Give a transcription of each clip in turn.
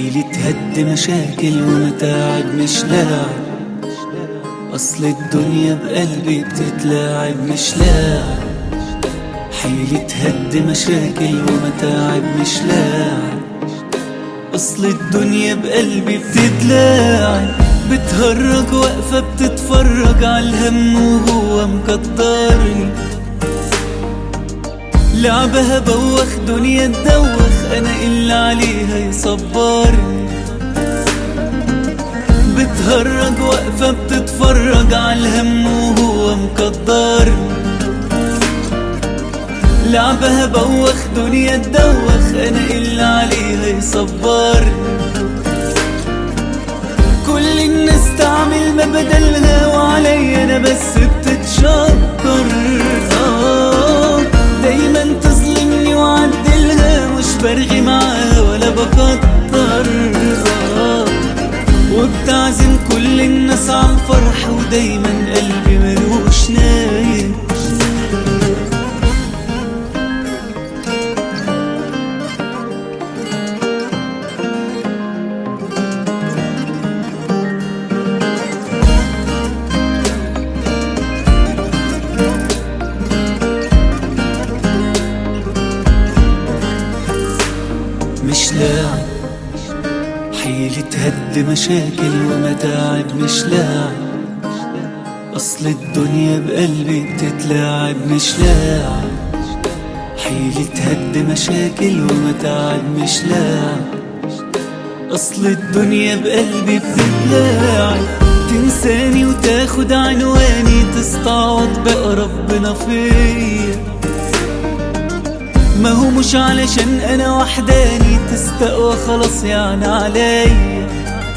حيلي تهدي مشاكل ومتاعب مش لاعب أصل الدنيا بقلبي بتتلاعب مش لاعب حيلي تهدي مشاكل ومتاعب مش لاعب أصل الدنيا بقلبي بتتلاعب بتهرج واقفة بتتفرج عالهم وهو مقدرني لعبها بوخ دنيا تدوخ انا اللي عليها يصبرني بتهرج واقفة بتتفرج عالهم وهو مقدرني لعبها بوخ دنيا تدوخ انا اللي عليها يصبرني كل الناس تعمل ما بدلها وعليا انا بس بتتشكر آه دايما تظلمني وعدلها مش برغي معاها ولا بكتر آه وبتعزم كل الناس على الفرح ودايما قلبي ملوش نايم مش لاعب حيلي تهدي مشاكل ومتاعب مش لاعب أصل الدنيا بقلبي بتتلاعب مش لاعب حيلي تهدي مشاكل ومتاعب مش لاعب أصل الدنيا بقلبي بتتلاعب تنساني وتاخد عنواني تستعوض بقى ربنا فيا ما هو مش علشان انا وحداني تستقوى خلاص يعني عليا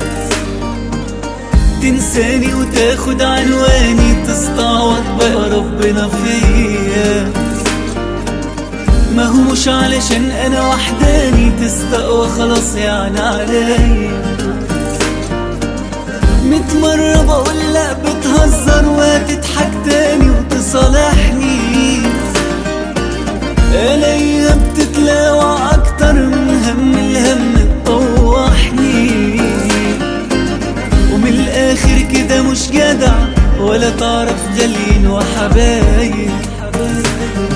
تنساني وتاخد عنواني تستعوض بقى ربنا فيا ما هو مش علشان انا وحداني تستقوى خلاص يعني عليا ميت مرة بقول لا بتهزر وتضحك تاني وتصالحني الاقيها بتتلاوع اكتر من هم الهم تطوحني ومن الاخر كده مش جدع ولا تعرف غاليين وحبايب